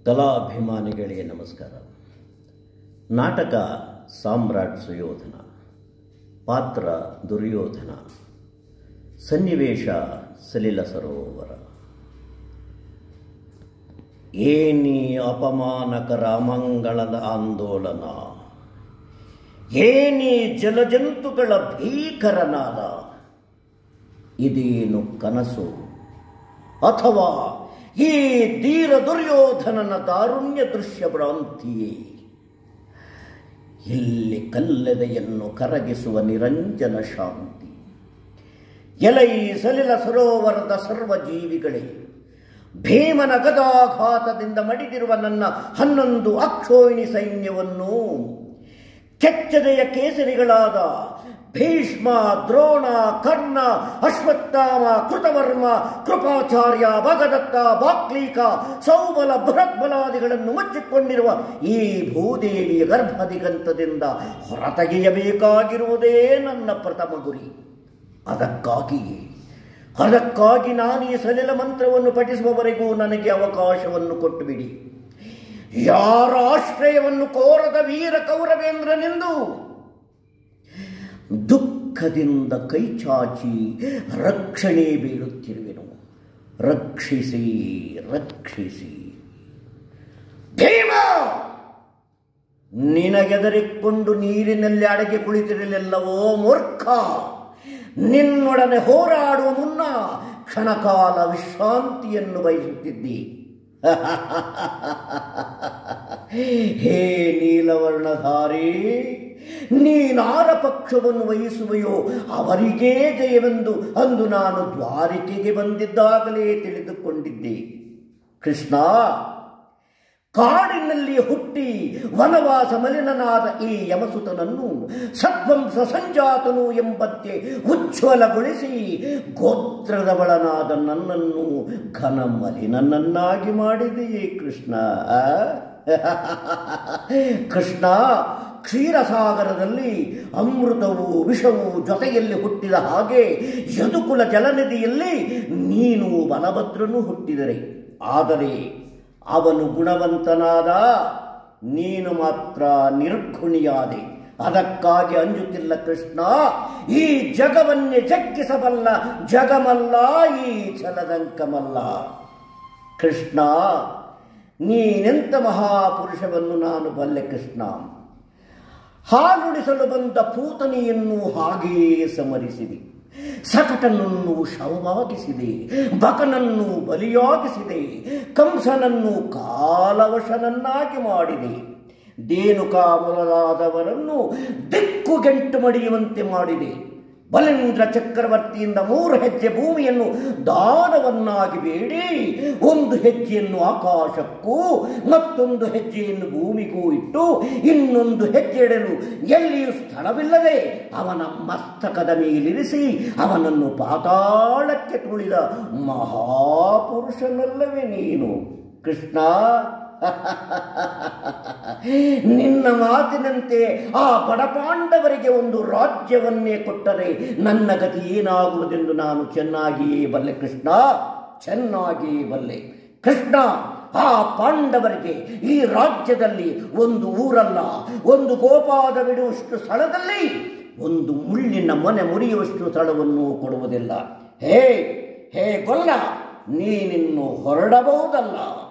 ಕಲಾಭಿಮಾನಿಗಳಿಗೆ ನಮಸ್ಕಾರ ನಾಟಕ ಸಾಮ್ರಾಟ್ ಸುಯೋಧನ ಪಾತ್ರ ದುರ್ಯೋಧನ ಸನ್ನಿವೇಶ ಸಲಿಲ ಸರೋವರ ಏನಿ ಅಪಮಾನಕರ ಅಮಂಗಳದ ಆಂದೋಲನ ಏನಿ ಜಲಜಂತುಗಳ ಭೀಕರನಾದ ಇದೇನು ಕನಸು ಅಥವಾ ಈ ಧೀರ ದುರ್ಯೋಧನನ ತಾರುಣ್ಯ ದೃಶ್ಯ ಭ್ರಾಂತಿಯೇ ಇಲ್ಲಿ ಕಲ್ಲೆದೆಯನ್ನು ಕರಗಿಸುವ ನಿರಂಜನ ಶಾಂತಿ ಎಲೈ ಸಲಿಲ ಸರೋವರದ ಸರ್ವ ಜೀವಿಗಳೇ ಭೀಮನ ಗದಾಘಾತದಿಂದ ಮಡಿದಿರುವ ನನ್ನ ಹನ್ನೊಂದು ಅಕ್ಷೋಹಿಣಿ ಸೈನ್ಯವನ್ನು ಕೆಚ್ಚದೆಯ ಕೇಸರಿಗಳಾದ ಭೀಷ್ಮ ದ್ರೋಣ ಕರ್ಣ ಅಶ್ವತ್ಥಾಮ ಕೃತವರ್ಮ ಕೃಪಾಚಾರ್ಯ ಭಗದತ್ತ ಬಾಕ್ಲೀಕ ಸೌಬಲ ಬೃಹತ್ಬಲಾದಿಗಳನ್ನು ಮುಚ್ಚಿಕೊಂಡಿರುವ ಈ ಭೂದೇವಿಯ ಗರ್ಭದಿಗಂತದಿಂದ ಹೊರತೆಗೆಯಬೇಕಾಗಿರುವುದೇ ನನ್ನ ಪ್ರಥಮ ಗುರಿ ಅದಕ್ಕಾಗಿಯೇ ಅದಕ್ಕಾಗಿ ನಾನು ಈ ಸಲಿಲ ಮಂತ್ರವನ್ನು ಪಠಿಸುವವರೆಗೂ ನನಗೆ ಅವಕಾಶವನ್ನು ಕೊಟ್ಟುಬಿಡಿ ಯಾರ ಆಶ್ರಯವನ್ನು ಕೋರದ ವೀರ ಕೌರವೇಂದ್ರನೆಂದು ದುಃಖದಿಂದ ಕೈಚಾಚಿ ರಕ್ಷಣೆ ಬೀಳುತ್ತಿರುವೆನು ರಕ್ಷಿಸಿ ರಕ್ಷಿಸಿ ಭೀಮ ನಿನಗೆದರಿಕೊಂಡು ನೀರಿನಲ್ಲಿ ಅಡಗಿ ಕುಳಿತಿರಲಿಲ್ಲವೋ ಮೂರ್ಖ ನಿನ್ನೊಡನೆ ಹೋರಾಡುವ ಮುನ್ನ ಕ್ಷಣಕಾಲ ವಿಶ್ರಾಂತಿಯನ್ನು ಬಯಸುತ್ತಿದ್ದಿ ಹೇ ನೀಲವರ್ಣಧಾರಿ ನೀನಾರ ಪಕ್ಷವನ್ನು ವಹಿಸುವೆಯೋ ಅವರಿಗೇ ಜಯವೆಂದು ಅಂದು ನಾನು ದ್ವಾರಿಕೆಗೆ ಬಂದಿದ್ದಾಗಲೇ ತಿಳಿದುಕೊಂಡಿದ್ದೆ ಕೃಷ್ಣ ಕಾಡಿನಲ್ಲಿ ಹುಟ್ಟಿ ವನವಾಸ ಮಲಿನನಾದ ಈ ಯಮಸುತನನ್ನು ಸದ್ವಂಸ ಸಂಜಾತನು ಎಂಬಂತೆ ಉಜ್ವಲಗೊಳಿಸಿ ಗೋತ್ರದವಳನಾದ ನನ್ನನ್ನು ಘನ ಮಲಿನನ್ನಾಗಿ ಮಾಡಿದೆಯೇ ಕೃಷ್ಣ ಕೃಷ್ಣ ಕ್ಷೀರಸಾಗರದಲ್ಲಿ ಅಮೃತವು ವಿಷವು ಜೊತೆಯಲ್ಲಿ ಹುಟ್ಟಿದ ಹಾಗೆ ಯದುಕುಲ ಜಲನಿಧಿಯಲ್ಲಿ ನೀನು ಬಲಭದ್ರನು ಹುಟ್ಟಿದರೆ ಆದರೆ ಅವನು ಗುಣವಂತನಾದ ನೀನು ಮಾತ್ರ ನಿರ್ಗುಣಿಯಾದೆ ಅದಕ್ಕಾಗಿ ಅಂಜುತ್ತಿಲ್ಲ ಕೃಷ್ಣ ಈ ಜಗವನ್ನೇ ಜಗ್ಗಿಸಬಲ್ಲ ಜಗಮಲ್ಲ ಈ ಛಲದಂಕಮಲ್ಲ ಕೃಷ್ಣ ನೀನೆಂತ ಮಹಾಪುರುಷವನ್ನು ನಾನು ಬಲ್ಲೆ ಕೃಷ್ಣ ಹಾಲುಣಿಸಲು ಬಂದ ಪೂತನಿಯನ್ನು ಹಾಗೆಯೇ ಸಮರಿಸಿದೆ ಸಕಟನನ್ನು ಶವವಾಗಿಸಿದೆ ಬಕನನ್ನು ಬಲಿಯಾಗಿಸಿದೆ ಕಂಸನನ್ನು ಕಾಲವಶನನ್ನಾಗಿ ಮಾಡಿದೆ ದೇನುಕಾ ಮೊದಲಾದವರನ್ನು ದಿಕ್ಕುಗೆಂಟು ಮಡಿಯುವಂತೆ ಮಾಡಿದೆ ಬಲೇಂದ್ರ ಚಕ್ರವರ್ತಿಯಿಂದ ಮೂರು ಹೆಜ್ಜೆ ಭೂಮಿಯನ್ನು ದಾನವನ್ನಾಗಿ ಬೇಡಿ ಒಂದು ಹೆಜ್ಜೆಯನ್ನು ಆಕಾಶಕ್ಕೂ ಮತ್ತೊಂದು ಹೆಜ್ಜೆಯನ್ನು ಭೂಮಿಗೂ ಇಟ್ಟು ಇನ್ನೊಂದು ಹೆಜ್ಜೆ ಇಡಲು ಎಲ್ಲಿಯೂ ಸ್ಥಳವಿಲ್ಲದೆ ಅವನ ಮಸ್ತಕದ ಮೇಲಿರಿಸಿ ಅವನನ್ನು ಪಾತಾಳಕ್ಕೆ ತುಳಿದ ಮಹಾಪುರುಷನಲ್ಲವೇ ನೀನು ಕೃಷ್ಣ ನಿನ್ನ ಮಾತಿನಂತೆ ಆ ಬಡಪಾಂಡವರಿಗೆ ಒಂದು ರಾಜ್ಯವನ್ನೇ ಕೊಟ್ಟರೆ ನನ್ನ ಗತಿ ಏನಾಗುವುದೆಂದು ನಾನು ಚೆನ್ನಾಗಿಯೇ ಬಲ್ಲೆ ಕೃಷ್ಣ ಚೆನ್ನಾಗಿಯೇ ಬಲ್ಲೆ ಕೃಷ್ಣ ಆ ಪಾಂಡವರಿಗೆ ಈ ರಾಜ್ಯದಲ್ಲಿ ಒಂದು ಊರಲ್ಲ ಒಂದು ಗೋಪಾದವಿಡುವಷ್ಟು ಸ್ಥಳದಲ್ಲಿ ಒಂದು ಮುಳ್ಳಿನ ಮನೆ ಮುರಿಯುವಷ್ಟು ಸ್ಥಳವನ್ನು ಕೊಡುವುದಿಲ್ಲ ಹೇ ಹೇ ಗೊಲ್ಲ ನೀನಿನ್ನು ಹೊರಡಬಹುದಲ್ಲ